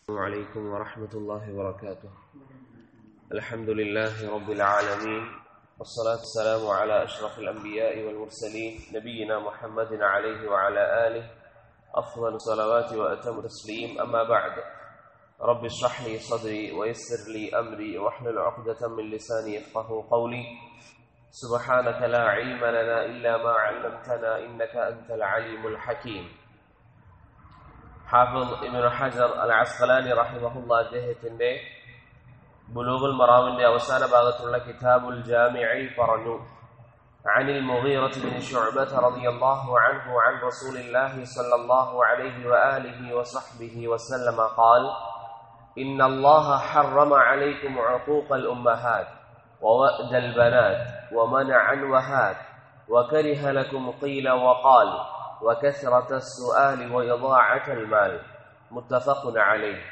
عليكم ورحمة الله وبركاته الحمد لله رب العالمين والصلاة والسلام على أشرف الأنبياء والمرسلين نبينا محمد عليه وعلى آله أفضل الصلوات وأتم التسليم أما بعد رب اشرح لي صدري ويسر لي أمري واحلل عقدة من لساني يفقه قولي سبحانك لا علم لنا إلا ما علمتنا إنك أنت العليم الحكيم ഹാഫിദ് ഇബ്നു ഹജർ അൽ അസ്ഖലാനി റഹിമഹുല്ല അദ്ദേഹത്തിന്റെ ബുലൂഗുൽ മറാമിന്റെ അവസാന ഭാഗത്തുള്ള കിതാബുൽ ജാമിഇൽ പറഞ്ഞു عن المغيرة بن شعبة رضي الله عنه عن رسول الله صلى الله عليه وآله وصحبه وسلم قال إن الله حرم عليكم عقوق الأمهات ووأد البنات ومنع الوهات وكره لكم قيل وقال وكثرة السؤال وإضاعة المال متفق عليه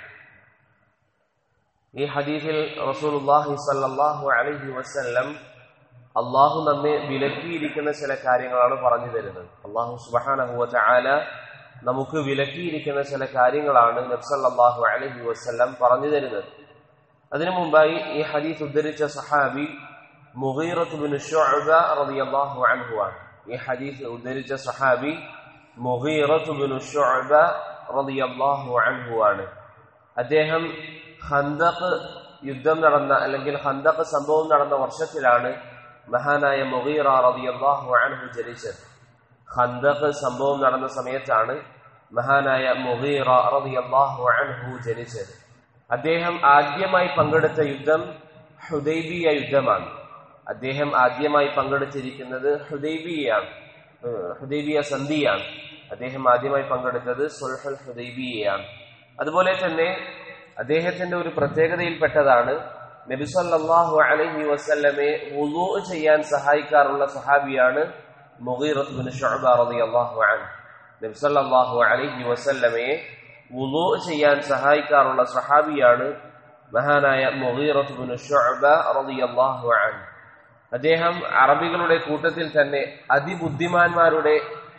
ഈ ഹദീസിൽ റസൂലുള്ളാഹി സ്വല്ലല്ലാഹു അലൈഹി വസല്ലം അള്ളാഹു നമ്മെ വിലക്കിയിരിക്കുന്ന ചില കാര്യങ്ങളാണ് പറഞ്ഞു തരുന്നത് അള്ളാഹു സുബ്ഹാനഹു വതആല നമുക്ക് വിലക്കിയിരിക്കുന്ന ചില കാര്യങ്ങളാണ് നബ്സല്ലാഹു അലൈഹി വസല്ലം പറഞ്ഞു തരുന്നത് അതിനു മുമ്പായി ഈ ഹദീസ് ഉദ്ധരിച്ച സഹാബി മുഗീറത്ത് ബിൻ ശുഅബ റളിയല്ലാഹു അൻഹു ആണ് ഈ ഹദീസ് ഉദ്ധരിച്ച സഹാബി മുഗീറത്ത് ബിൻ ശുഅബ റളിയല്ലാഹു അൻഹു ആണ് അദ്ദേഹം ഖന്തഖ് യുദ്ധം നടന്ന അല്ലെങ്കിൽ ഖന്തഖ് സംഭവം നടന്ന വർഷത്തിലാണ് മഹാനായ മുഗീറ റളിയല്ലാഹു അൻഹു ജനിച്ചത് ഖന്തഖ് സംഭവം നടന്ന സമയത്താണ് മഹാനായ മുഗീറ റളിയല്ലാഹു അൻഹു ജനിച്ചത് അദ്ദേഹം ആദ്യമായി പങ്കെടുത്ത യുദ്ധം ഹുദൈബിയ യുദ്ധമാണ് അദ്ദേഹം ആദ്യമായി പങ്കെടുത്തിരിക്കുന്നത് ഹുദൈബിയാണ് ഹുദൈബിയ സന്ധിയാണ് അദ്ദേഹം ആദ്യമായി പങ്കെടുത്തത് സുൽഹുൽ ഹുദൈബിയയാണ് അതുപോലെ തന്നെ അദ്ദേഹത്തിന്റെ ഒരു പ്രത്യേകതയിൽപ്പെട്ടതാണ് നബിസല്ലാഹു അലഹി വസല്ലമെ വുളു ചെയ്യാൻ സഹായിക്കാറുള്ള സഹാബിയാണ് മുഗീറത്ത് ബിൻ ഷുഅബ റളിയല്ലാഹു അൻഹു നബിസല്ലാഹു അലൈഹി വസല്ലമയെ വുളു ചെയ്യാൻ സഹായിക്കാറുള്ള സഹാബിയാണ് മഹാനായ മുഗീറത്ത് ബിൻ ഷുഅബ റളിയല്ലാഹു അൻഹു അദ്ദേഹം അറബികളുടെ കൂട്ടത്തിൽ തന്നെ അതിബുദ്ധിമാന്മാരുടെ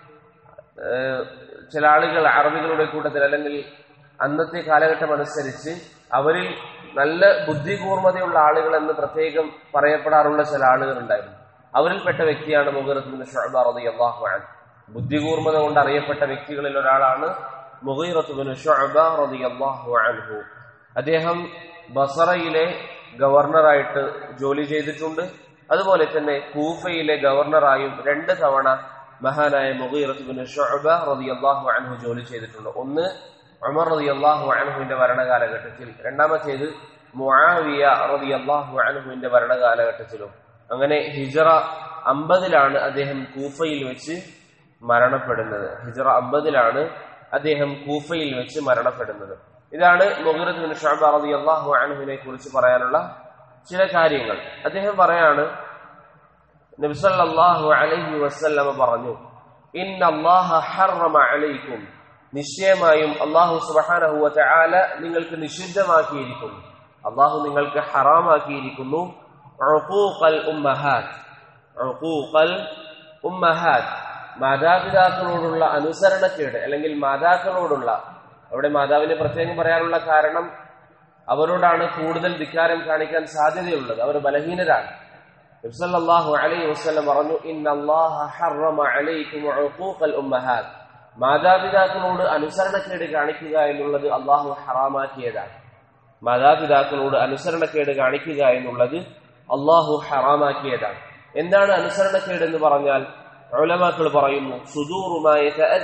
ചില ആളുകൾ അറബികളുടെ കൂട്ടത്തിൽ അല്ലെങ്കിൽ അന്നത്തെ കാലഘട്ടം അനുസരിച്ച് അവരിൽ നല്ല ബുദ്ധികൂർമ്മതയുള്ള ആളുകൾ എന്ന് പ്രത്യേകം പറയപ്പെടാറുള്ള ചില ആളുകൾ ഉണ്ടായിരുന്നു അവരിൽപ്പെട്ട വ്യക്തിയാണ് മുഗീറത്ത് ഷുഅബ റളിയല്ലാഹു അൻഹു ബുദ്ധികൂർമ്മത കൊണ്ട് അറിയപ്പെട്ട വ്യക്തികളിൽ ഒരാളാണ് മുഗീറത്ത് ഷുഅബ റളിയല്ലാഹു അൻഹു അദ്ദേഹം ബസറയിലെ ഗവർണറായിട്ട് ജോലി ചെയ്തിട്ടുണ്ട് അതുപോലെ തന്നെ കൂഫയിലെ ഗവർണറായും രണ്ട് തവണ മഹാനായ മുഗീറത്ത് ഷുഅബ റളിയല്ലാഹു അൻഹു ജോലി ചെയ്തിട്ടുണ്ട് ഒന്ന് ഉമർ റളിയല്ലാഹു അൻഹുവിന്റെ ഭരണകാലഘട്ടത്തിൽ രണ്ടാമത്തേത് മുആവിയ റളിയല്ലാഹു അൻഹുവിന്റെ ഭരണകാലഘട്ടത്തിലും അങ്ങനെ ഹിജറ അമ്പതിലാണ് അദ്ദേഹം കൂഫയിൽ വെച്ച് മരണപ്പെടുന്നത് ഹിജറ അമ്പതിലാണ് അദ്ദേഹം കൂഫയിൽ വെച്ച് മരണപ്പെടുന്നത് ഇതാണ് മുഗീറത്ത് ബിൻ ഷുഅബ റളിയല്ലാഹു അൻഹുവിനെ കുറിച്ച് പറയാനുള്ള ചില കാര്യങ്ങൾ അദ്ദേഹം പറയാണ് നബിസല്ലാഹു അലൈഹി വസല്ലമ പറഞ്ഞു ഇന്നല്ലാഹ ഹറമ അലൈക്കും നിശ്ചയമായും അള്ളാഹു സുബ്ഹാനഹു വതആല നിങ്ങൾക്ക് നിഷിദ്ധമാക്കിയിരിക്കുന്നു അള്ളാഹു നിങ്ങൾക്ക് ഹറാമാക്കിയിരിക്കുന്നു ഉഖൂഖൽ ഉമ്മഹാത്ത് ഉഖൂഖൽ ഉമ്മഹാത്ത് മാതാപിതാക്കളോടുള്ള അനുസരണക്കേട് അല്ലെങ്കിൽ മാതാക്കളോടുള്ള അവിടെ മാതാവിനെ പ്രത്യേകം പറയാനുള്ള കാരണം അവരോടാണ് കൂടുതൽ ധിക്കാരം കാണിക്കാൻ സാധ്യതയുള്ളത് അവർ ബലഹീനരാണ് നബ്സല്ലാഹു അലൈഹി വസ്ലം പറഞ്ഞു ഇന്നല്ലാഹ ഹറമ അലൈക്കും ഉഖൂഖൽ ഉമ്മഹാത്ത് മാതാപിതാക്കളോട് അനുസരണക്കേട് കാണിക്കുക എന്നുള്ളത് അള്ളാഹു ഹറാമാക്കിയതാണ് മാതാപിതാക്കളോട് അനുസരണക്കേട് കാണിക്കുക എന്നുള്ളത് അള്ളാഹു ഹറാമാക്കിയതാണ് എന്താണ് അനുസരണക്കേട് എന്ന് പറഞ്ഞാൽ ഉലമാക്കൾ പറയുന്നു സുദൂറുമായ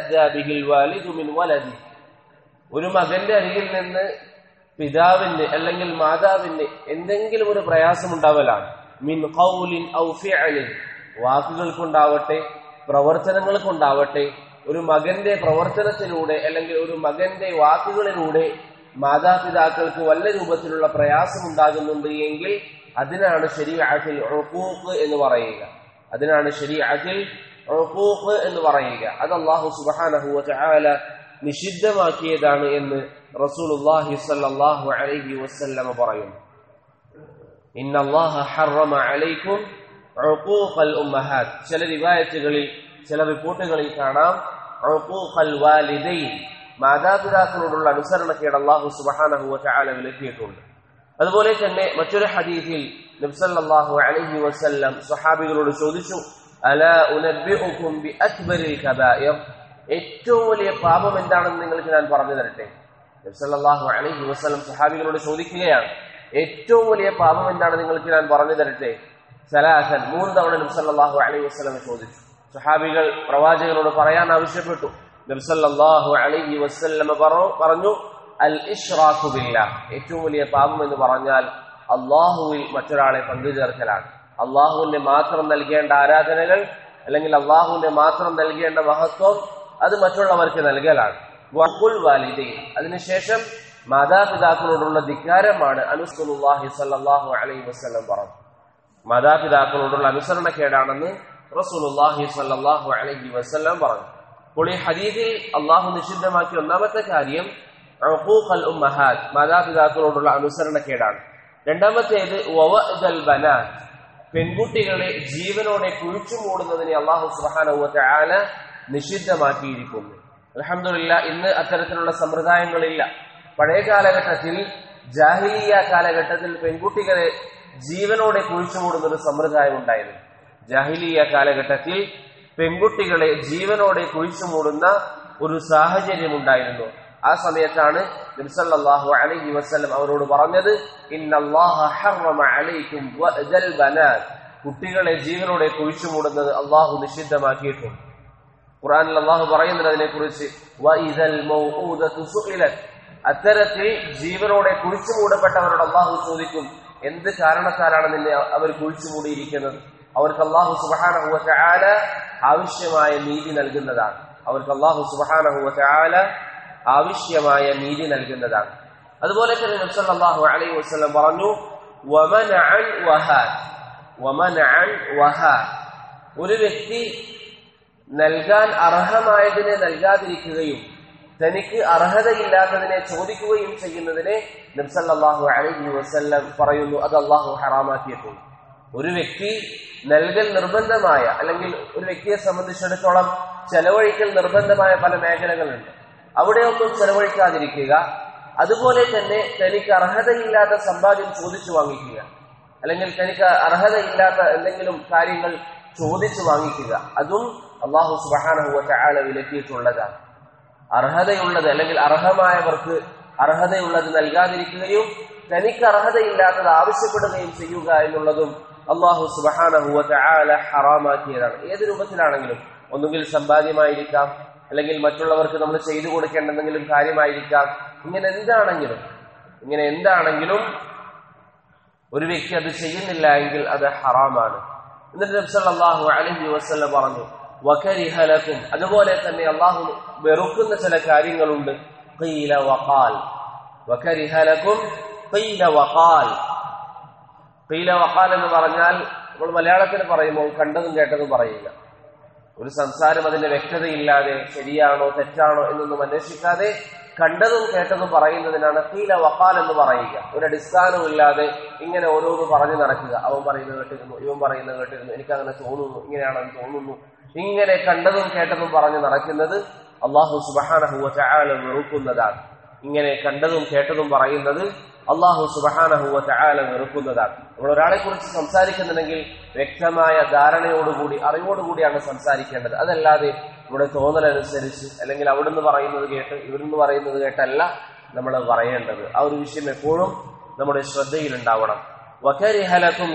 ഒരു മകന്റെ അരികിൽ നിന്ന് പിതാവിന് അല്ലെങ്കിൽ മാതാവിന് എന്തെങ്കിലും ഒരു പ്രയാസം ഉണ്ടാവലാണ് മിൻ ഖൗലിൻ ഔ ഫിഅലിൻ വാക്കുകൾക്കുണ്ടാവട്ടെ പ്രവർത്തനങ്ങൾക്കുണ്ടാവട്ടെ ഒരു മകന്റെ പ്രവർത്തനത്തിലൂടെ അല്ലെങ്കിൽ ഒരു മകന്റെ വാക്കുകളിലൂടെ മാതാപിതാക്കൾക്ക് വല്ല രൂപത്തിലുള്ള പ്രയാസം ഉണ്ടാകുന്നുണ്ട് എങ്കിൽ അതിനാണ് ശരീഅത്തിൽ ഉഖൂഖ് എന്ന് പറയുക അതിനാണ് ശരീഅത്തിൽ ഉഖൂഖ് എന്ന് പറയുക അത് അല്ലാഹു സുബ്ഹാനഹു വതആല നിഷിദ്ധമാക്കിയതാണ് എന്ന് റസൂലുള്ളാഹി സ്വല്ലല്ലാഹു അലൈഹി വസല്ലമ പറയുന്നു ഇന്നല്ലാഹ ഹറമ അലൈക്കും ഉഖൂഖൽ ഉമ്മഹാത്ത് ചില റിവായത്തുകളിൽ ചില റിപ്പോർട്ടുകളിൽ കാണാം ഉഖൂഖൽ വാലിദൈൻ മാതാപിതാക്കളോടുള്ള അനുസരണക്കേട് അള്ളാഹു സുബഹാനഹുവ ചാല വിലക്കിയിട്ടുണ്ട് അതുപോലെ തന്നെ മറ്റൊരു ഹദീഫിൽ നബ്സല്ലാഹു അലൈഹി വസല്ലം സ്വഹാബികളോട് ചോദിച്ചു അല ഉനബ്ബിഉകും ബി അക്ബരിൽ കബായിർ ഏറ്റവും വലിയ പാപം എന്താണെന്ന് നിങ്ങൾക്ക് ഞാൻ പറഞ്ഞു തരട്ടെ നബ്സല്ലാഹു അലൈഹി വസല്ലം സ്വഹാബികളോട് ചോദിക്കുകയാണ് ഏറ്റവും വലിയ പാപം എന്താണ് നിങ്ങൾക്ക് ഞാൻ പറഞ്ഞു തരട്ടെ സലാസൻ മൂന്ന് തവണ നബ്സല്ലാഹു അലൈഹി വസല്ലം ചോദിച്ചു സ്വഹാബികൾ പ്രവാചകനോട് പറയാൻ ആവശ്യപ്പെട്ടു നബ്സല്ലാഹു അലൈഹി വസല്ലം പറഞ്ഞു അൽ ഇഷ്റാഖു ബില്ലാ ഏറ്റവും വലിയ പാപം എന്ന് പറഞ്ഞാൽ അള്ളാഹുവിൽ മറ്റൊരാളെ പങ്കുചേർക്കലാണ് അള്ളാഹുവിന്റെ മാത്രം നൽകേണ്ട ആരാധനകൾ അല്ലെങ്കിൽ അള്ളാഹുവിന്റെ മാത്രം നൽകേണ്ട മഹത്വം അത് മറ്റുള്ളവർക്ക് നൽകലാണ് വഖുൽ വാലിദൈൻ അതിനുശേഷം മാതാപിതാക്കളോടുള്ള ധിക്കാരമാണ് അനുസ്കുല്ലാഹി സല്ലാഹു അലൈഹി വസ്ലം പറഞ്ഞു മാതാപിതാക്കളോടുള്ള അനുസരണക്കേടാണെന്ന് റസൂലുല്ലാഹി സല്ലാഹു അലൈഹി വസ്ലം പറഞ്ഞു അപ്പോൾ ഈ ഹദീദിൽ അള്ളാഹു നിഷിദ്ധമാക്കിയ ഒന്നാമത്തെ കാര്യം അൽ ഉമ്മഹാദ് മാതാപിതാക്കളോടുള്ള അനുസരണക്കേടാണ് രണ്ടാമത്തേത് ബനാത്ത് പെൺകുട്ടികളെ ജീവനോടെ കുഴിച്ചു മൂടുന്നതിനെ അള്ളാഹു സുബാനുവത്തെ ആല നിഷിദ്ധമാക്കിയിരിക്കുന്നു അലഹമില്ല ഇന്ന് അത്തരത്തിലുള്ള സമ്പ്രദായങ്ങളില്ല പഴയ കാലഘട്ടത്തിൽ ജാഹിലിയ കാലഘട്ടത്തിൽ പെൺകുട്ടികളെ ജീവനോടെ കുഴിച്ചു മൂടുന്ന ഒരു സമ്പ്രദായം ഉണ്ടായിരുന്നു ജാഹിലിയ കാലഘട്ടത്തിൽ പെൺകുട്ടികളെ ജീവനോടെ കുഴിച്ചു മൂടുന്ന ഒരു സാഹചര്യം ഉണ്ടായിരുന്നു ആ സമയത്താണ് നബ്സല്ലാഹു അലൈഹി വസ്ലം അവരോട് പറഞ്ഞത് കുട്ടികളെ ജീവനോടെ കുഴിച്ചു മൂടുന്നത് അള്ളാഹു നിഷിദ്ധമാക്കിയിട്ടുണ്ട് ഖുറാനിൽ അള്ളാഹു പറയുന്നത് അതിനെ കുറിച്ച് അത്തരത്തിൽ ജീവനോടെ കുഴിച്ചു മൂടപ്പെട്ടവരോട് അള്ളാഹു ചോദിക്കും എന്ത് കാരണത്താലാണ് നിന്നെ അവർ കുഴിച്ചു മൂടിയിരിക്കുന്നത് അവർക്ക് അള്ളാഹു സുബാനഹുവ ചാല ആവശ്യമായ നീതി നൽകുന്നതാണ് അവർക്ക് അള്ളാഹു സുബാനഹുവ ചാല ആവശ്യമായ നീതി നൽകുന്നതാണ് അതുപോലെ തന്നെ നബ്സല്ലാഹു അലൈഹി വസ്ലം പറഞ്ഞു ഒരു വ്യക്തി നൽകാൻ അർഹമായതിനെ നൽകാതിരിക്കുകയും തനിക്ക് അർഹതയില്ലാത്തതിനെ ചോദിക്കുകയും ചെയ്യുന്നതിനെ നബ്സല്ലാഹു അലൈഹി വസ്ല്ലം പറയുന്നു അത് അള്ളാഹു ഹറാമാക്കിയിട്ടുണ്ട് ഒരു വ്യക്തി നൽകൽ നിർബന്ധമായ അല്ലെങ്കിൽ ഒരു വ്യക്തിയെ സംബന്ധിച്ചിടത്തോളം ചെലവഴിക്കൽ നിർബന്ധമായ പല മേഖലകളുണ്ട് അവിടെയൊന്നും ചെലവഴിക്കാതിരിക്കുക അതുപോലെ തന്നെ തനിക്ക് അർഹതയില്ലാത്ത സമ്പാദ്യം ചോദിച്ചു വാങ്ങിക്കുക അല്ലെങ്കിൽ തനിക്ക് അർഹതയില്ലാത്ത എന്തെങ്കിലും കാര്യങ്ങൾ ചോദിച്ചു വാങ്ങിക്കുക അതും അള്ളാഹു സുബാനഹുവ ചാല വിലക്കിയിട്ടുള്ളതാണ് അർഹതയുള്ളത് അല്ലെങ്കിൽ അർഹമായവർക്ക് അർഹതയുള്ളത് നൽകാതിരിക്കുകയും തനിക്ക് അർഹതയില്ലാത്തത് ആവശ്യപ്പെടുകയും ചെയ്യുക എന്നുള്ളതും അള്ളാഹു സുബാനഹുവ ചാല ഹറാമാക്കിയതാണ് ഏത് രൂപത്തിലാണെങ്കിലും ഒന്നുകിൽ സമ്പാദ്യമായിരിക്കാം അല്ലെങ്കിൽ മറ്റുള്ളവർക്ക് നമ്മൾ ചെയ്തു കൊടുക്കേണ്ട എന്തെങ്കിലും കാര്യമായിരിക്കാം ഇങ്ങനെ എന്താണെങ്കിലും ഇങ്ങനെ എന്താണെങ്കിലും ഒരു വ്യക്തി അത് ചെയ്യുന്നില്ല എങ്കിൽ അത് ഹറാമാണ് എന്നിട്ട് നബ്സല്ലാഹു അലഹി വസ്ല്ല പറഞ്ഞു വകരിഹലക്കും അതുപോലെ തന്നെ അള്ളാഹു വെറുക്കുന്ന ചില കാര്യങ്ങളുണ്ട് ഖീല വഖാൽ വകരിഹലക്കും ഖീല വഖാൽ ഖീല വഖാൽ എന്ന് പറഞ്ഞാൽ നമ്മൾ മലയാളത്തിൽ പറയുമ്പോൾ കണ്ടതും കേട്ടതും പറയുക ഒരു സംസാരം അതിന്റെ വ്യക്തതയില്ലാതെ ശരിയാണോ തെറ്റാണോ എന്നൊന്നും അന്വേഷിക്കാതെ കണ്ടതും കേട്ടതും പറയുന്നതിനാണ് കീല വക്കാൽ എന്ന് പറയുക ഒരു അടിസ്ഥാനവും ഇല്ലാതെ ഇങ്ങനെ ഓരോന്ന് പറഞ്ഞു നടക്കുക അവൻ പറയുന്നത് കേട്ടിരുന്നു ഇവൻ പറയുന്നത് കേട്ടിരുന്നു എനിക്കങ്ങനെ തോന്നുന്നു ഇങ്ങനെയാണെന്ന് തോന്നുന്നു ഇങ്ങനെ കണ്ടതും കേട്ടതും പറഞ്ഞു നടക്കുന്നത് അള്ളാഹു സുബഹാനഹുവ ചായാല വെറുക്കുന്നതാണ് ഇങ്ങനെ കണ്ടതും കേട്ടതും പറയുന്നത് അള്ളാഹു സുബഹാനഹുവ ചായാല വെറുക്കുന്നതാണ് നമ്മൾ ഒരാളെ കുറിച്ച് സംസാരിക്കുന്നുണ്ടെങ്കിൽ വ്യക്തമായ ധാരണയോടുകൂടി അറിവോടുകൂടിയാണ് സംസാരിക്കേണ്ടത് അതല്ലാതെ നമ്മുടെ തോന്നലനുസരിച്ച് അല്ലെങ്കിൽ അവിടുന്ന് പറയുന്നത് കേട്ട് ഇവിടുന്ന് പറയുന്നത് കേട്ടല്ല നമ്മൾ പറയേണ്ടത് ആ ഒരു വിഷയം എപ്പോഴും നമ്മുടെ ശ്രദ്ധയിലുണ്ടാവണം വകരിഹലക്കും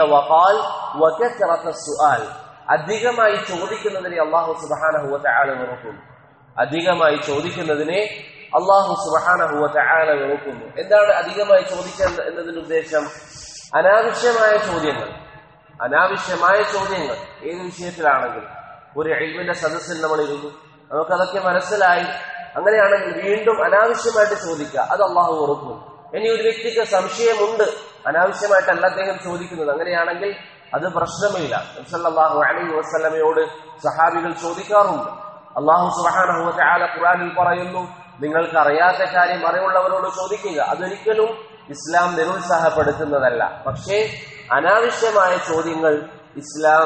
അധികമായി ചോദിക്കുന്നതിനെ അള്ളാഹു സുബഹാനഹുവ ചായാല വെറുക്കുന്നു അധികമായി ചോദിക്കുന്നതിനെ അള്ളാഹു സുബഹാനഹുവത്തെ ആല വെറുക്കുന്നു എന്താണ് അധികമായി ചോദിക്കുക എന്നതിന്റെ ഉദ്ദേശം അനാവശ്യമായ ചോദ്യങ്ങൾ അനാവശ്യമായ ചോദ്യങ്ങൾ ഏത് വിഷയത്തിലാണെങ്കിലും ഒരു എഴുവിന്റെ സദസ്സിൽ നമ്മൾ ഇരുന്നു നമുക്കതൊക്കെ മനസ്സിലായി അങ്ങനെയാണെങ്കിൽ വീണ്ടും അനാവശ്യമായിട്ട് ചോദിക്കുക അത് അള്ളാഹു വെറുക്കുന്നു ഇനി ഒരു വ്യക്തിക്ക് സംശയമുണ്ട് അനാവശ്യമായിട്ടല്ല അദ്ദേഹം ചോദിക്കുന്നത് അങ്ങനെയാണെങ്കിൽ അത് പ്രശ്നമില്ല നബ്സല്ലാഹു അലൈഹി വസ്ലമയോട് സഹാബികൾ ചോദിക്കാറുണ്ട് അള്ളാഹു സുബാനഹുവത്തെ ആല ഖുറാനിൽ പറയുന്നു നിങ്ങൾക്ക് അറിയാത്ത കാര്യം അറിവുള്ളവരോട് ചോദിക്കുക അതൊരിക്കലും ഇസ്ലാം നിരുത്സാഹപ്പെടുത്തുന്നതല്ല പക്ഷേ അനാവശ്യമായ ചോദ്യങ്ങൾ ഇസ്ലാം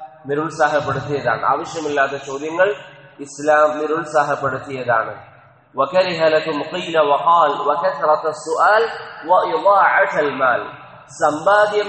നിരുത്സാഹപ്പെടുത്തിയതാണ് ആവശ്യമില്ലാത്ത ചോദ്യങ്ങൾ ഇസ്ലാം നിരുത്സാഹപ്പെടുത്തിയതാണ് وكره لكم قيل وقال وكثرة السؤال وإضاعة المال സമ്പാദ്യം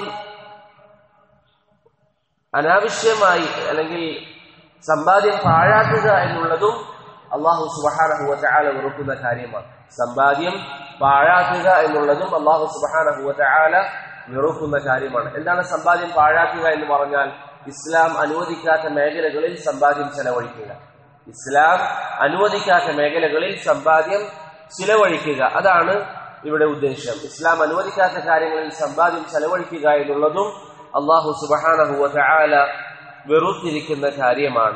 അനാവശ്യമായി അല്ലെങ്കിൽ സമ്പാദ്യം പാഴാക്കുക എന്നുള്ളതും അള്ളാഹു സുബഹാനഹുവ ചാല വെറുക്കുന്ന കാര്യമാണ് സമ്പാദ്യം പാഴാക്കുക എന്നുള്ളതും അള്ളാഹു സുബഹാനഹുവ ചാല വെറുക്കുന്ന കാര്യമാണ് എന്താണ് സമ്പാദ്യം പാഴാക്കുക എന്ന് പറഞ്ഞാൽ ഇസ്ലാം അനുവദിക്കാത്ത മേഖലകളിൽ സമ്പാദ്യം ചെലവഴിക്കുക ഇസ്ലാം അനുവദിക്കാത്ത മേഖലകളിൽ സമ്പാദ്യം ചിലവഴിക്കുക അതാണ് ഇവിടെ ഉദ്ദേശം ഇസ്ലാം അനുവദിക്കാത്ത കാര്യങ്ങളിൽ സമ്പാദ്യം ചെലവഴിക്കുക എന്നുള്ളതും അള്ളാഹു സുബഹാനഹുവ ചാല വെറുത്തിരിക്കുന്ന കാര്യമാണ്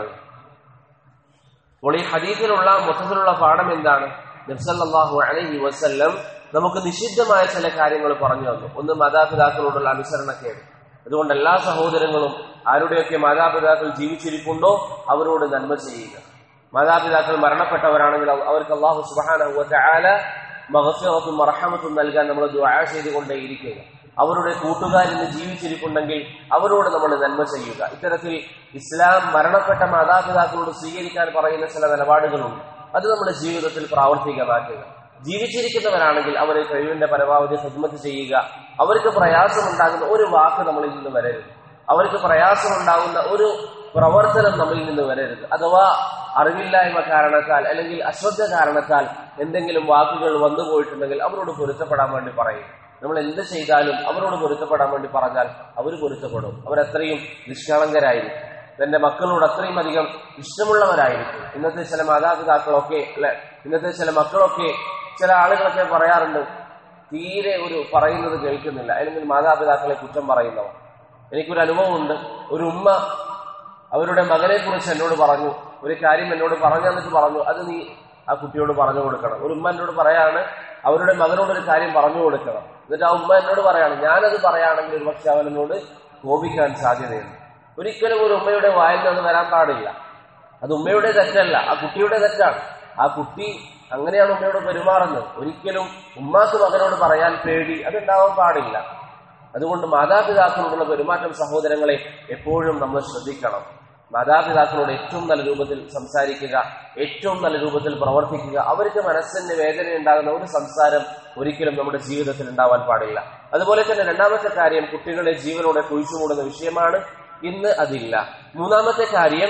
അപ്പോൾ ഈ ഹദീസിലുള്ള മൊത്തത്തിലുള്ള പാഠം എന്താണ് നബ്സല്ലാഹു അലൈഹി വസല്ലം നമുക്ക് നിഷിദ്ധമായ ചില കാര്യങ്ങൾ പറഞ്ഞു തന്നു ഒന്ന് മാതാപിതാക്കളോടുള്ള അനുസരണക്കേട് അതുകൊണ്ട് എല്ലാ സഹോദരങ്ങളും ആരുടെയൊക്കെ മാതാപിതാക്കൾ ജീവിച്ചിരിപ്പുണ്ടോ അവരോട് നന്മ ചെയ്യുക മാതാപിതാക്കൾ മരണപ്പെട്ടവരാണെങ്കിൽ അവർക്ക് അള്ളാഹു സുബാനഹുവ ചാല മഹസ്യത്തും മറഹമത്തും നൽകാൻ നമ്മൾ ദുആ ചെയ്തുകൊണ്ടേയിരിക്കുക അവരുടെ കൂട്ടുകാരിന്ന് ജീവിച്ചിരിപ്പുണ്ടെങ്കിൽ അവരോട് നമ്മൾ നന്മ ചെയ്യുക ഇത്തരത്തിൽ ഇസ്ലാം മരണപ്പെട്ട മാതാപിതാക്കളോട് സ്വീകരിക്കാൻ പറയുന്ന ചില നിലപാടുകളുണ്ട് അത് നമ്മുടെ ജീവിതത്തിൽ പ്രാവർത്തികമാക്കുക ജീവിച്ചിരിക്കുന്നവരാണെങ്കിൽ അവരെ കഴിവിന്റെ പരമാവധി ഹിദ്മത്ത് ചെയ്യുക അവർക്ക് പ്രയാസമുണ്ടാകുന്ന ഒരു വാക്ക് നമ്മളിൽ നിന്ന് വരരുത് അവർക്ക് പ്രയാസമുണ്ടാകുന്ന ഒരു പ്രവർത്തനം നമ്മളിൽ നിന്ന് വരരുത് അഥവാ അറിവില്ലായ്മ കാരണത്താൽ അല്ലെങ്കിൽ അശ്രദ്ധ കാരണത്താൽ എന്തെങ്കിലും വാക്കുകൾ വന്നുപോയിട്ടുണ്ടെങ്കിൽ അവരോട് പൊരുത്തപ്പെടാൻ വേണ്ടി പറയും നമ്മൾ എന്ത് ചെയ്താലും അവരോട് പൊരുത്തപ്പെടാൻ വേണ്ടി പറഞ്ഞാൽ അവർ പൊരുത്തപ്പെടും അവരത്രയും നിഷ്കളങ്കരായിരിക്കും തന്റെ മക്കളോട് അത്രയും അധികം ഇഷ്ടമുള്ളവരായിരിക്കും ഇന്നത്തെ ചില മാതാപിതാക്കളൊക്കെ അല്ലെ ഇന്നത്തെ ചില മക്കളൊക്കെ ചില ആളുകളൊക്കെ പറയാറുണ്ട് തീരെ ഒരു പറയുന്നത് കേൾക്കുന്നില്ല അല്ലെങ്കിൽ മാതാപിതാക്കളെ കുറ്റം പറയുന്നവർ എനിക്കൊരു അനുഭവമുണ്ട് ഒരു ഉമ്മ അവരുടെ മകനെ കുറിച്ച് എന്നോട് പറഞ്ഞു ഒരു കാര്യം എന്നോട് പറഞ്ഞു എന്നിട്ട് പറഞ്ഞു അത് നീ ആ കുട്ടിയോട് പറഞ്ഞു കൊടുക്കണം ഒരു ഉമ്മ എന്നോട് പറയാണ് അവരുടെ മകനോട് ഒരു കാര്യം പറഞ്ഞു കൊടുക്കണം എന്നിട്ട് ആ ഉമ്മ എന്നോട് പറയാണ് ഞാനത് പറയുകയാണെങ്കിൽ ഒരുപക്ഷെ അവൻ എന്നോട് കോപിക്കാൻ സാധ്യതയുണ്ട് ഒരിക്കലും ഒരു ഉമ്മയുടെ വായിൽ നിന്ന് വരാൻ പാടില്ല അത് ഉമ്മയുടെ തെറ്റല്ല ആ കുട്ടിയുടെ തെറ്റാണ് ആ കുട്ടി അങ്ങനെയാണ് ഉമ്മയോട് പെരുമാറുന്നത് ഒരിക്കലും ഉമ്മാക്ക് മകനോട് പറയാൻ പേടി അതുണ്ടാവാൻ പാടില്ല അതുകൊണ്ട് മാതാപിതാക്കളോടുള്ള പെരുമാറ്റം സഹോദരങ്ങളെ എപ്പോഴും നമ്മൾ ശ്രദ്ധിക്കണം മാതാപിതാക്കളോട് ഏറ്റവും നല്ല രൂപത്തിൽ സംസാരിക്കുക ഏറ്റവും നല്ല രൂപത്തിൽ പ്രവർത്തിക്കുക അവർക്ക് മനസ്സിന് വേദന ഉണ്ടാകുന്ന ഒരു സംസാരം ഒരിക്കലും നമ്മുടെ ജീവിതത്തിൽ ഉണ്ടാവാൻ പാടില്ല അതുപോലെ തന്നെ രണ്ടാമത്തെ കാര്യം കുട്ടികളെ ജീവനോടെ കുഴിച്ചുമൂടുന്ന വിഷയമാണ് ഇന്ന് അതില്ല മൂന്നാമത്തെ കാര്യം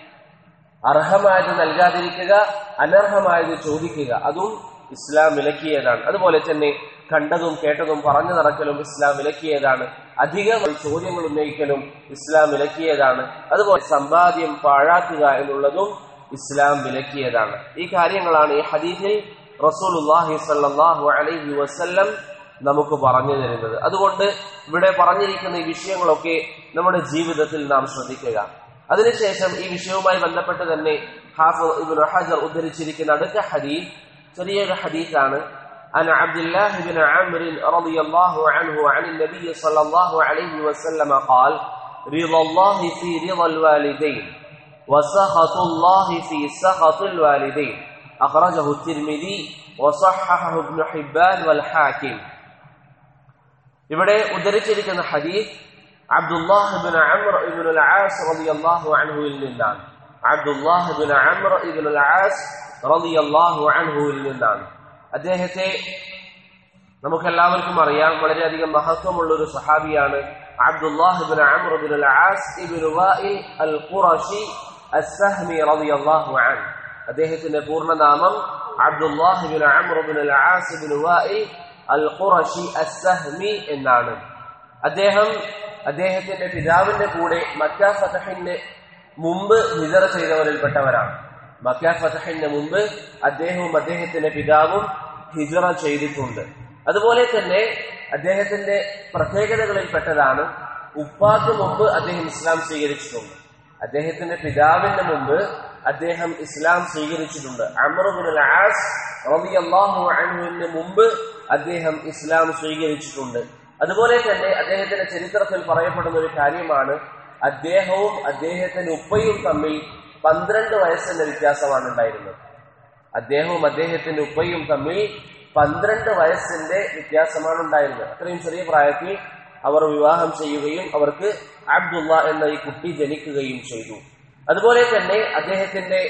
അർഹമായത് നൽകാതിരിക്കുക അനർഹമായത് ചോദിക്കുക അതും ഇസ്ലാം വിലക്കിയതാണ് അതുപോലെ തന്നെ കണ്ടതും കേട്ടതും പറഞ്ഞു നടക്കലും ഇസ്ലാം വിലക്കിയതാണ് അധികം ചോദ്യങ്ങൾ ഉന്നയിക്കലും ഇസ്ലാം വിലക്കിയതാണ് അതുപോലെ സമ്പാദ്യം പാഴാക്കുക എന്നുള്ളതും ഇസ്ലാം വിലക്കിയതാണ് ഈ കാര്യങ്ങളാണ് ഈ ഹദീസിൽ റസൂലുല്ലാഹി സല്ലാഹു അലൈഹി വസല്ലം നമുക്ക് പറഞ്ഞു തരുന്നത് അതുകൊണ്ട് ഇവിടെ പറഞ്ഞിരിക്കുന്ന ഈ വിഷയങ്ങളൊക്കെ നമ്മുടെ ജീവിതത്തിൽ നാം ശ്രദ്ധിക്കുക അതിനുശേഷം ഈ വിഷയവുമായി ബന്ധപ്പെട്ട് തന്നെ ഹാഫിദ് ഇബ്നു ഹജർ ഉദ്ധരിച്ചിരിക്കുന്ന അടുത്ത ഹദീസ് ചെറിയൊരു ഹദീസാണ് عن عبد الله بن عمرو رضي الله عنه عن النبي صلى الله عليه وسلم قال رضا الله في رضا الوالدين وسخط الله في سخط الوالدين أخرجه الترمذي وصححه ابن حبان والحاكم ഇവിടെ ഉദ്ധരിച്ചിരിക്കുന്ന ഹദീസ് അബ്ദുല്ലാഹിബിൻ അംർ ഇബ്നു ആസ് റളിയല്ലാഹു അൻഹുവിൽ നിന്നാണ് അബ്ദുല്ലാഹിബിൻ അംർ ഇബ്നു ആസ് റളിയല്ലാഹു അൻഹുവിൽ നിന്നാണ് അദ്ദേഹത്തെ നമുക്കെല്ലാവർക്കും അറിയാം വളരെയധികം മഹത്വമുള്ള ഒരു സഹാബിയാണ് Abdullah ibn Amr ibn As ibn Wail al Qurashi Assahmi റളിയല്ലാഹു അൻഹു അദ്ദേഹത്തിന്റെ പൂർണ്ണനാമം Abdullah ibn Amr ibn As ibn Wail al Qurashi Assahmi എന്നാണ് അദ്ദേഹം അദ്ദേഹത്തിന്റെ പിതാവിന്റെ കൂടെ മക്ക ഫതഹിന് മുമ്പ് ഹിജറ ചെയ്തവരിൽപ്പെട്ടവരാണ് മക്ക ഫതഹിന് മുമ്പ് അദ്ദേഹവും അദ്ദേഹത്തിന്റെ പിതാവും ഹിജറ ചെയ്തിട്ടുണ്ട് അതുപോലെ തന്നെ അദ്ദേഹത്തിന്റെ പ്രത്യേകതകളിൽപ്പെട്ടതാണ് ഉപ്പാക്ക് മുമ്പ് അദ്ദേഹം ഇസ്ലാം സ്വീകരിച്ചിട്ടുണ്ട് അദ്ദേഹത്തിന്റെ പിതാവിന്റെ മുമ്പ് അദ്ദേഹം ഇസ്ലാം സ്വീകരിച്ചിട്ടുണ്ട് അമറുബുൽ ആസ് റളിയല്ലാഹു അൻഹുവിന് മുമ്പ് അദ്ദേഹം ഇസ്ലാം സ്വീകരിച്ചിട്ടുണ്ട് അതുപോലെ തന്നെ അദ്ദേഹത്തിന്റെ ചരിത്രത്തിൽ പറയപ്പെടുന്ന ഒരു കാര്യമാണ് അദ്ദേഹവും അദ്ദേഹത്തിന്റെ ഉപ്പയും തമ്മിൽ പന്ത്രണ്ട് വയസ്സിന്റെ വ്യത്യാസമാണ് ഉണ്ടായിരുന്നത് അദ്ദേഹവും അദ്ദേഹത്തിന്റെ ഉപ്പയും തമ്മിൽ പന്ത്രണ്ട് വയസ്സിന്റെ വ്യത്യാസമാണ് ഉണ്ടായിരുന്നത് അത്രയും ചെറിയ പ്രായത്തിൽ അവർ വിവാഹം ചെയ്യുകയും അവർക്ക് അബ്ദുള്ള എന്ന ഈ കുട്ടി ജനിക്കുകയും ചെയ്തു അതുപോലെ തന്നെ അദ്ദേഹത്തിന്റെ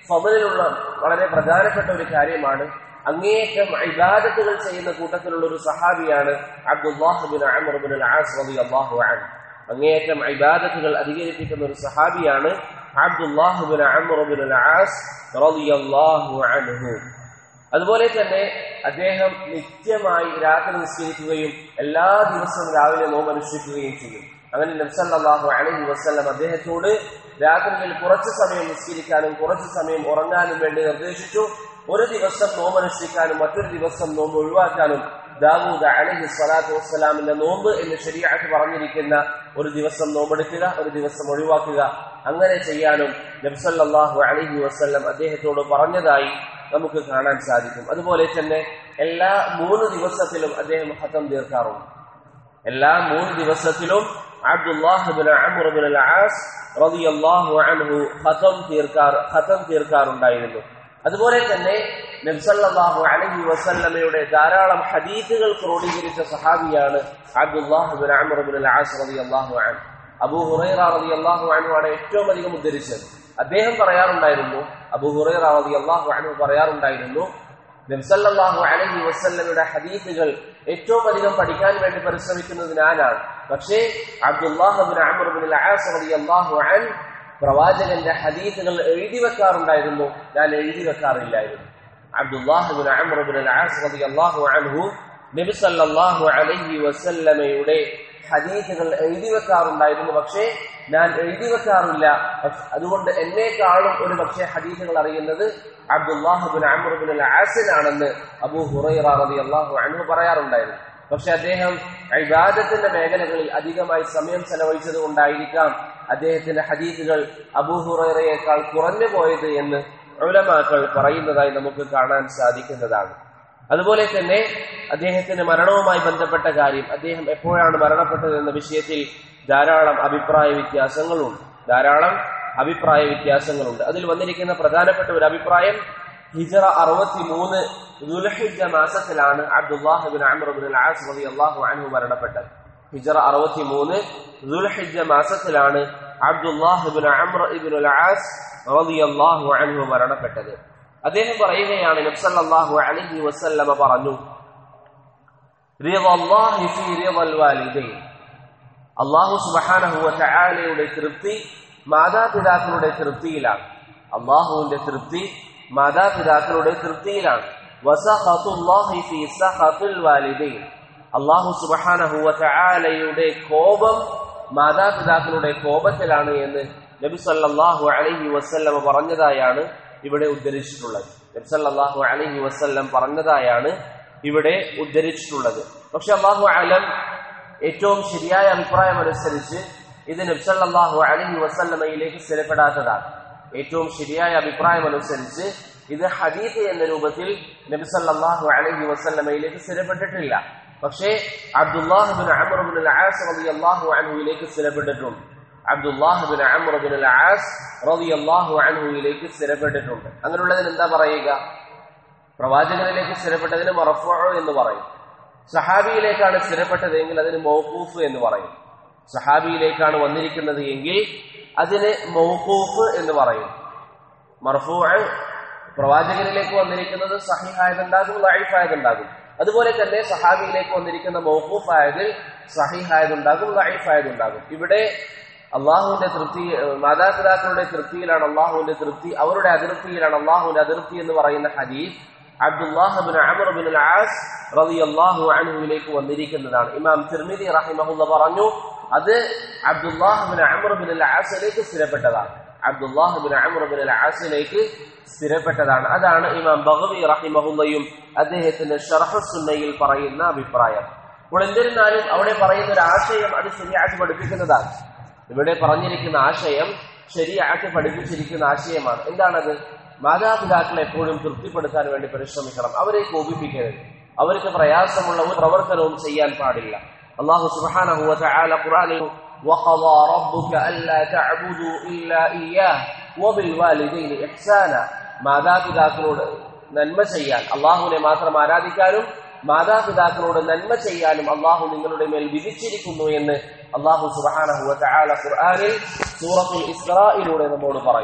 ഫബലിലുള്ള വളരെ പ്രധാനപ്പെട്ട ഒരു കാര്യമാണ് അങ്ങേയറ്റം ഇബാദത്തുകൾ ചെയ്യുന്ന കൂട്ടത്തിലുള്ള ഒരു സഹാബിയാണ് അബ്ദുല്ലാഹുബിൻ അമർബിൻ ആസ് റളിയല്ലാഹു അൻഹു അങ്ങേയറ്റം ഇബാദത്തുകൾ അധികരിപ്പിക്കുന്ന ഒരു സഹാബിയാണ് അബ്ദുല്ലാഹുബിൻ അമർബിൻ ആസ് റളിയല്ലാഹു അൻഹു അതുപോലെ തന്നെ അദ്ദേഹം നിത്യമായി രാത്രി നിസ്കരിക്കുകയും എല്ലാ ദിവസവും രാവിലെ നോമ്പ് അനുഷ്ഠിക്കുകയും ചെയ്യും അങ്ങനെ നബ്സല്ലാഹു അലൈഹി വസ്ലം അദ്ദേഹത്തോട് രാത്രിയിൽ കുറച്ചു സമയം നിസ്കരിക്കാനും കുറച്ചു സമയം ഉറങ്ങാനും വേണ്ടി നിർദ്ദേശിച്ചു ഒരു ദിവസം നോമ്പ് അനുഷ്ഠിക്കാനും മറ്റൊരു ദിവസം നോമ്പ് ഒഴിവാക്കാനും ദാവൂദ് അലഹി സ്വലാത്തു വസ്സലാമിന്റെ നോമ്പ് എന്ന് ശരിയാക്കി പറഞ്ഞിരിക്കുന്ന ഒരു ദിവസം നോമ്പെടുക്കുക ഒരു ദിവസം ഒഴിവാക്കുക അങ്ങനെ ചെയ്യാനും നബ്സല്ലാഹു അലഹി വസ്ല്ലം അദ്ദേഹത്തോട് പറഞ്ഞതായി നമുക്ക് കാണാൻ സാധിക്കും അതുപോലെ തന്നെ എല്ലാ മൂന്ന് ദിവസത്തിലും അദ്ദേഹം ഹത്തം തീർക്കാറുണ്ട് എല്ലാ മൂന്ന് ദിവസത്തിലും അബ്ദുല്ലാഹിബിൻ അമറുബിൻ ആസ് റളിയല്ലാഹു അൻഹു ഖതം തീർക്കാർ ഖതം തീർക്കാറുണ്ടായിരുന്നു അതുപോലെ തന്നെ നബ്സല്ലാഹു അലഹി വസല്ലമയുടെ ധാരാളം ഹദീസുകൾ ക്രോഡീകരിച്ച സഹാബിയാണ് അബ്ദുല്ലാഹിബിൻ അമറുബിൻ ആസ് റളിയല്ലാഹു അൻഹു അബൂ ഹുറൈറ റളിയല്ലാഹു അൻഹു ആണ് ഏറ്റവും അധികം ഉദ്ധരിച്ചത് അദ്ദേഹം പറയാറുണ്ടായിരുന്നു അബൂ ഹുറൈറ റളിയല്ലാഹു അൻഹു പറയാറുണ്ടായിരുന്നു നബ്സല്ലാഹു അലഹി വസ്ല്ലമയുടെ ഹദീസുകൾ ഏറ്റവും അധികം പഠിക്കാൻ വേണ്ടി പരിശ്രമിക്കുന്നത് ഞാനാണ് പക്ഷേ അബ്ദുല്ലാഹുബിൻ അമർബിൻ അള്ളാഹു അൻ പ്രവാചകന്റെ ഹദീസുകൾ എഴുതി വെക്കാറുണ്ടായിരുന്നു ഞാൻ എഴുതി വെക്കാറില്ലായിരുന്നു അബ്ദുല്ലാഹുബിൻ അമർബിൻ അള്ളാഹു അൻഹു നബി സല്ലല്ലാഹു അലൈഹി വസല്ലമയുടെ ഹദീസുകൾ എഴുതി വെക്കാറുണ്ടായിരുന്നു പക്ഷേ ഞാൻ എഴുതി വെക്കാറില്ല അതുകൊണ്ട് എന്നെക്കാളും ഒരു പക്ഷേ ഹദീസുകൾ അറിയുന്നത് അബ്ദുല്ലാഹുബിൻ അമറുബിൻ ആസിനാണെന്ന് അബൂ ഹുറൈറ റളിയല്ലാഹു അൻഹു പറയാറുണ്ടായിരുന്നു പക്ഷെ അദ്ദേഹം ഇബാദത്തിന്റെ മേഖലകളിൽ അധികമായി സമയം ചെലവഴിച്ചത് കൊണ്ടായിരിക്കാം അദ്ദേഹത്തിന്റെ ഹദീസുകൾ അബൂ ഹുറൈറയേക്കാൾ കുറഞ്ഞു പോയത് എന്ന് ഉലമാക്കൾ പറയുന്നതായി നമുക്ക് കാണാൻ സാധിക്കുന്നതാണ് അതുപോലെ തന്നെ അദ്ദേഹത്തിന്റെ മരണവുമായി ബന്ധപ്പെട്ട കാര്യം അദ്ദേഹം എപ്പോഴാണ് മരണപ്പെട്ടത് എന്ന വിഷയത്തിൽ ധാരാളം അഭിപ്രായ വ്യത്യാസങ്ങളുണ്ട് ധാരാളം അഭിപ്രായ വ്യത്യാസങ്ങളുണ്ട് അതിൽ വന്നിരിക്കുന്ന പ്രധാനപ്പെട്ട ഒരു അഭിപ്രായം ഹിജറ അറുപത്തി മൂന്ന് ദുൽഹിജ മാസത്തിലാണ് അബ്ദുല്ലാഹിബിൻ അമറുബിൻ ആസ് റളിയല്ലാഹു അൻഹു മരണപ്പെട്ടത് ഹിജറ അറുപത്തി മൂന്ന് ദുൽഹിജ മാസത്തിലാണ് അബ്ദുല്ലാഹിബിൻ അമർ ഇബിൻ ആസ് റളിയല്ലാഹു അൻഹു മരണപ്പെട്ടത് അദ്ദേഹം പറയുകയാണ് നബ്സല്ലാഹു അലൈഹി വസല്ലമ പറഞ്ഞു റിളല്ലാഹി ഫീ റിളൽ വാലിദൈൻ അള്ളാഹു സുബ്ഹാനഹു വതആലയുടെ തൃപ്തി മാതാപിതാക്കളുടെ തൃപ്തിയിലാണ് അള്ളാഹുവിന്റെ തൃപ്തി മാതാപിതാക്കളുടെ തൃപ്തിയിലാണ് വസഖത്തുല്ലാഹി ഫീ സഖത്തുൽ വാലിദൈൻ അള്ളാഹു സുബ്ഹാനഹു വതആലയുടെ കോപം മാതാപിതാക്കളുടെ കോപത്തിലാണ് എന്ന് നബി സല്ലല്ലാഹു അലൈഹി വസല്ലമ പറഞ്ഞതായാണ് ഇവിടെ ഉദ്ധരിച്ചിട്ടുള്ളത് നബി സല്ലല്ലാഹു അലൈഹി വസല്ലം പറഞ്ഞതായാണ് ഇവിടെ ഉദ്ധരിച്ചിട്ടുള്ളത് പക്ഷെ അള്ളാഹു അലം ഏറ്റവും ശരിയായ അഭിപ്രായം അനുസരിച്ച് ഇത് നബ്സല്ലാഹു അലഹി വസല്ലമയിലേക്ക് സ്ഥിരപ്പെടാത്തതാണ് ഏറ്റവും ശരിയായ അഭിപ്രായം അനുസരിച്ച് ഇത് ഹദീഫ് എന്ന രൂപത്തിൽ നബിസല്ലാഹു അലഹി വസല്ലമയിലേക്ക് സ്ഥിരപ്പെട്ടിട്ടില്ല പക്ഷേ അബ്ദുല്ലാഹുബിൻ അമറുബിൻ ആസ് റബി അള്ളാഹു അൻഹുയിലേക്ക് സ്ഥിരപ്പെട്ടിട്ടുണ്ട് അബ്ദുല്ലാഹുബിൻ അമറുബിൻ ആസ് റബി അള്ളാഹു അൻഹുയിലേക്ക് സ്ഥിരപ്പെട്ടിട്ടുണ്ട് അങ്ങനെയുള്ളതിന് എന്താ പറയുക പ്രവാചകനിലേക്ക് സ്ഥിരപ്പെട്ടതിന് മറഫോ എന്ന് പറയും സഹാബിയിലേക്കാണ് സ്ഥിരപ്പെട്ടതെങ്കിൽ അതിന് മൗക്കൂഫ് എന്ന് പറയും സഹാബിയിലേക്കാണ് വന്നിരിക്കുന്നത് എങ്കിൽ അതിന് മൗക്കൂഫ് എന്ന് പറയും മർഫൂ പ്രവാചകനിലേക്ക് വന്നിരിക്കുന്നത് സഹിഹായതുണ്ടാകും ലൈഫായതുണ്ടാകും അതുപോലെ തന്നെ സഹാബിയിലേക്ക് വന്നിരിക്കുന്ന മൗക്കൂഫ് ആയതിൽ സഹിഹായതുണ്ടാകും ലൈഫായതുണ്ടാകും ഇവിടെ അള്ളാഹുവിന്റെ തൃപ്തി മാതാപിതാക്കളുടെ തൃപ്തിയിലാണ് അള്ളാഹുവിന്റെ തൃപ്തി അവരുടെ അതിർത്തിയിലാണ് അള്ളാഹുവിന്റെ അതിർത്തി എന്ന് പറയുന്ന ഹദീസ് അബ്ദുല്ലാഹബിൻ അമർബിൻ ആസ് റളിയല്ലാഹു അൻഹുവിലേക്ക് വന്നിരിക്കുന്നതാണ് ഇമാം തിർമിദി റഹിമഹുല്ല പറഞ്ഞു അത് അബ്ദുല്ലാഹബിൻ അമർബിൻ ആസിലേക്ക് സ്ഥിരപ്പെട്ടതാണ് അബ്ദുല്ലാഹബിൻ അമർബിൻ ആസിലേക്ക് സ്ഥിരപ്പെട്ടതാണ് അതാണ് ഇമാം ബഹബി റഹിമഹുല്ലയും അദ്ദേഹത്തിന്റെ ഷറഹസുന്നയിൽ പറയുന്ന അഭിപ്രായം അപ്പോൾ എന്നിരുന്നാലും അവിടെ പറയുന്ന ഒരു ആശയം അത് ശരിയാക്കി പഠിപ്പിക്കുന്നതാണ് ഇവിടെ പറഞ്ഞിരിക്കുന്ന ആശയം ശരിയാക്കി പഠിപ്പിച്ചിരിക്കുന്ന ആശയമാണ് എന്താണത് മാതാപിതാക്കളെ എപ്പോഴും തൃപ്തിപ്പെടുത്താൻ വേണ്ടി പരിശ്രമിക്കണം അവരെ കോപിപ്പിക്കരുത് അവർക്ക് പ്രയാസമുള്ള ഒരു പ്രവർത്തനവും ചെയ്യാൻ പാടില്ല അള്ളാഹു സുബ്ഹാനഹു വതആല ഖുർആനിൽ وقضى ربك ألا تعبدوا إلا إياه وبالوالدين إحسانا മാതാപിതാക്കളോട് നന്മ ചെയ്യാൻ അള്ളാഹുവിനെ മാത്രം ആരാധിക്കാനും മാതാപിതാക്കളോട് നന്മ ചെയ്യാനും അള്ളാഹു നിങ്ങളുടെ മേൽ വിധിച്ചിരിക്കുന്നു എന്ന് അള്ളാഹു സുബ്ഹാനഹു വതആല ഖുർആനിൽ സൂറത്തുൽ ഇസ്രായിലൂടെ നമ്മോട് പറയുന്നു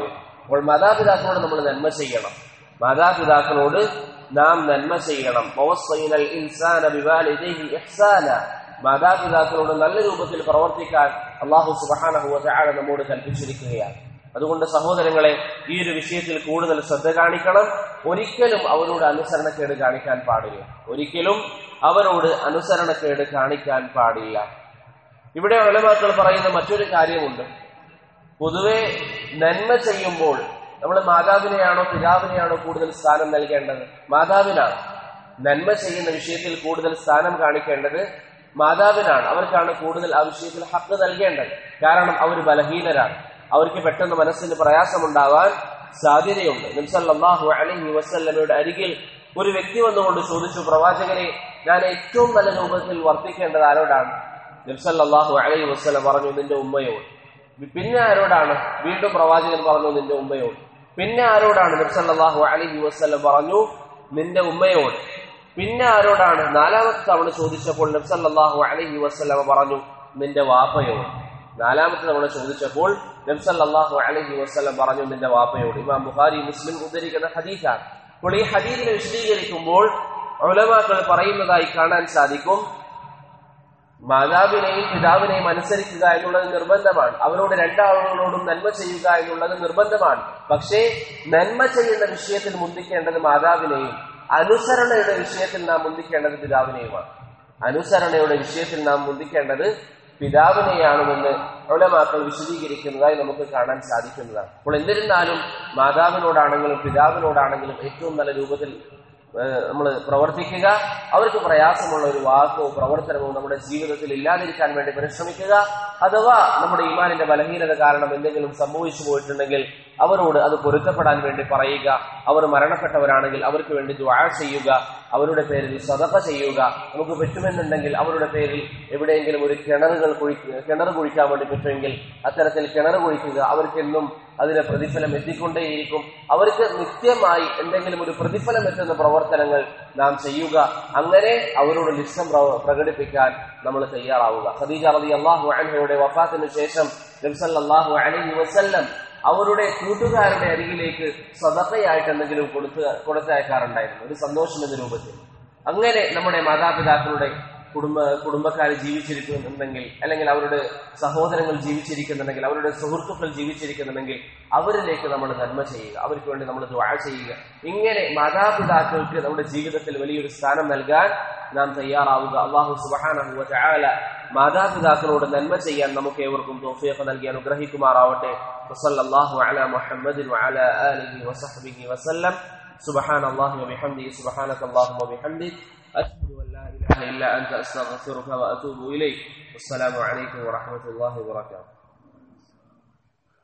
അപ്പോൾ മാതാപിതാക്കളോട് നമ്മൾ നന്മ ചെയ്യണം മാതാപിതാക്കളോട് നാം നന്മ ചെയ്യണം വവസ്സൈനൽ ഇൻസാന ബിവാലിദൈഹി ഇഹ്സാന മാതാപിതാക്കളോട് നല്ല രൂപത്തിൽ പ്രവർത്തിക്കാൻ അള്ളാഹു സുബ്ഹാനഹു വതആല നമ്മോട് കൽപ്പിച്ചിരിക്കുകയാണ് അതുകൊണ്ട് സഹോദരങ്ങളെ ഈ ഒരു വിഷയത്തിൽ കൂടുതൽ ശ്രദ്ധ കാണിക്കണം ഒരിക്കലും അവരോട് അനുസരണക്കേട് കാണിക്കാൻ പാടില്ല ഒരിക്കലും അവരോട് അനുസരണക്കേട് കാണിക്കാൻ പാടില്ല ഇവിടെ ഒലമാക്കൾ പറയുന്ന മറ്റൊരു കാര്യമുണ്ട് പൊതുവെ നന്മ ചെയ്യുമ്പോൾ നമ്മൾ മാതാവിനെയാണോ പിതാവിനെയാണോ കൂടുതൽ സ്ഥാനം നൽകേണ്ടത് മാതാവിനാണ് നന്മ ചെയ്യുന്ന വിഷയത്തിൽ കൂടുതൽ സ്ഥാനം കാണിക്കേണ്ടത് മാതാവിനാണ് അവർക്കാണ് കൂടുതൽ ആ വിഷയത്തിൽ ഹക്ക് നൽകേണ്ടത് കാരണം അവർ ബലഹീനരാണ് അവർക്ക് പെട്ടെന്ന് മനസ്സിന് പ്രയാസമുണ്ടാവാൻ സാധ്യതയുണ്ട് നിംസല്ലാഹു അലഹി വസല്ലമയുടെ അരികിൽ ഒരു വ്യക്തി വന്നുകൊണ്ട് ചോദിച്ചു പ്രവാചകനെ ഞാൻ ഏറ്റവും നല്ല രൂപത്തിൽ വർത്തിക്കേണ്ടത് ആരോടാണ് നിംസല്ലാഹു അലഹി വസ്ലം പറഞ്ഞു നിന്റെ ഉമ്മയോട് പിന്നെ ആരോടാണ് വീണ്ടും പ്രവാചകൻ പറഞ്ഞു നിന്റെ ഉമ്മയോട് പിന്നെ ആരോടാണ് നബ്സല്ലാഹു അലഹി വസ്ലം പറഞ്ഞു നിന്റെ ഉമ്മയോട് പിന്നെ ആരോടാണ് നാലാമത്തെ തവണ ചോദിച്ചപ്പോൾ നബ്സല്ലാഹു അലഹി വസ്ലമ പറഞ്ഞു നിന്റെ വാപ്പയോട് നാലാമത്തെ തവണ ചോദിച്ചപ്പോൾ നബ്സല്ലാഹു അലഹി വസ്ലം പറഞ്ഞു നിന്റെ വാപ്പയോട് ഇമാം ബുഖാരി മുസ്ലിം ഉദ്ധരിക്കുന്ന ഹദീസാണ് അപ്പോൾ ഈ ഹദീദിനെ വിശദീകരിക്കുമ്പോൾ ഉലമാക്കൾ പറയുന്നതായി കാണാൻ സാധിക്കും മാതാവിനെയും പിതാവിനെയും അനുസരിക്കുക എന്നുള്ളത് നിർബന്ധമാണ് അവരോട് രണ്ടാളുകളോടും നന്മ ചെയ്യുക എന്നുള്ളത് നിർബന്ധമാണ് പക്ഷേ നന്മ ചെയ്യുന്ന വിഷയത്തിൽ മുന്തിക്കേണ്ടത് മാതാവിനെയും അനുസരണയുടെ വിഷയത്തിൽ നാം മുന്തിക്കേണ്ടത് പിതാവിനെയുമാണ് അനുസരണയുടെ വിഷയത്തിൽ നാം മുന്തിക്കേണ്ടത് പിതാവിനെയാണെന്ന് ഉലമാക്കൾ വിശദീകരിക്കുന്നതായി നമുക്ക് കാണാൻ സാധിക്കുന്നതാണ് അപ്പോൾ എന്നിരുന്നാലും മാതാവിനോടാണെങ്കിലും പിതാവിനോടാണെങ്കിലും ഏറ്റവും നല്ല രൂപത്തിൽ നമ്മൾ പ്രവർത്തിക്കുക അവർക്ക് പ്രയാസമുള്ള ഒരു വാക്കോ പ്രവർത്തനമോ നമ്മുടെ ജീവിതത്തിൽ ഇല്ലാതിരിക്കാൻ വേണ്ടി പരിശ്രമിക്കുക അഥവാ നമ്മുടെ ഈമാനിന്റെ ബലഹീനത കാരണം എന്തെങ്കിലും സംഭവിച്ചു പോയിട്ടുണ്ടെങ്കിൽ അവരോട് അത് പൊരുത്തപ്പെടാൻ വേണ്ടി പറയുക അവർ മരണപ്പെട്ടവരാണെങ്കിൽ അവർക്ക് വേണ്ടി ദ്വാ ചെയ്യുക അവരുടെ പേരിൽ സദക്ക ചെയ്യുക നമുക്ക് പറ്റുമെന്നുണ്ടെങ്കിൽ അവരുടെ പേരിൽ എവിടെയെങ്കിലും ഒരു കിണറുകൾ കുഴി കിണർ കുഴിക്കാൻ വേണ്ടി പറ്റുമെങ്കിൽ അത്തരത്തിൽ കിണർ കുഴിക്കുക അവർക്കെന്നും അതിന് പ്രതിഫലം എത്തിക്കൊണ്ടേയിരിക്കും അവർക്ക് നിത്യമായി എന്തെങ്കിലും ഒരു പ്രതിഫലം എത്തുന്ന പ്രവർത്തനങ്ങൾ നാം ചെയ്യുക അങ്ങനെ അവരോട് ഇഷ്ടം പ്രകടിപ്പിക്കാൻ നമ്മൾ തയ്യാറാവുക ഖദീജ റതി അള്ളാഹു അൻഹയുടെ വഫാത്തിന് ശേഷം നബ്സല്ലാഹു അലഹി വസല്ലം അവരുടെ കൂട്ടുകാരുടെ അരികിലേക്ക് സദക്കയായിട്ട് എന്തെങ്കിലും കൊടുത്ത് കൊടുത്തയക്കാറുണ്ടായിരുന്നു ഒരു സന്തോഷം എന്ന രൂപത്തിൽ അങ്ങനെ നമ്മുടെ മാതാപിതാക്കളുടെ കുടുംബ കുടുംബക്കാർ ജീവിച്ചിരിക്കുന്നുണ്ടെങ്കിൽ അല്ലെങ്കിൽ അവരുടെ സഹോദരങ്ങൾ ജീവിച്ചിരിക്കുന്നുണ്ടെങ്കിൽ അവരുടെ സുഹൃത്തുക്കൾ ജീവിച്ചിരിക്കുന്നുണ്ടെങ്കിൽ അവരിലേക്ക് നമ്മൾ നന്മ ചെയ്യുക അവർക്ക് വേണ്ടി നമ്മൾ ദ്വാ ചെയ്യുക ഇങ്ങനെ മാതാപിതാക്കൾക്ക് നമ്മുടെ ജീവിതത്തിൽ വലിയൊരു സ്ഥാനം നൽകാൻ നാം തയ്യാറാവുക അള്ളാഹു സുബാനഹുവ ചാല മാതാപിതാക്കളോട് നന്മ ചെയ്യാൻ നമുക്ക് ഏവർക്കും തോഫിയൊക്കെ നൽകി അനുഗ്രഹിക്കുമാറാവട്ടെ വസല്ലല്ലാഹു അലാ മുഹമ്മദിൻ വഅലാ ആലിഹി വസഹ്ബിഹി വസല്ലം سبحان الله وبحمده سبحانك اللهم وبحمدك أشهد أن لا إله إلا أنت أستغفرك وأتوب إليك والسلام عليكم ورحمة الله وبركاته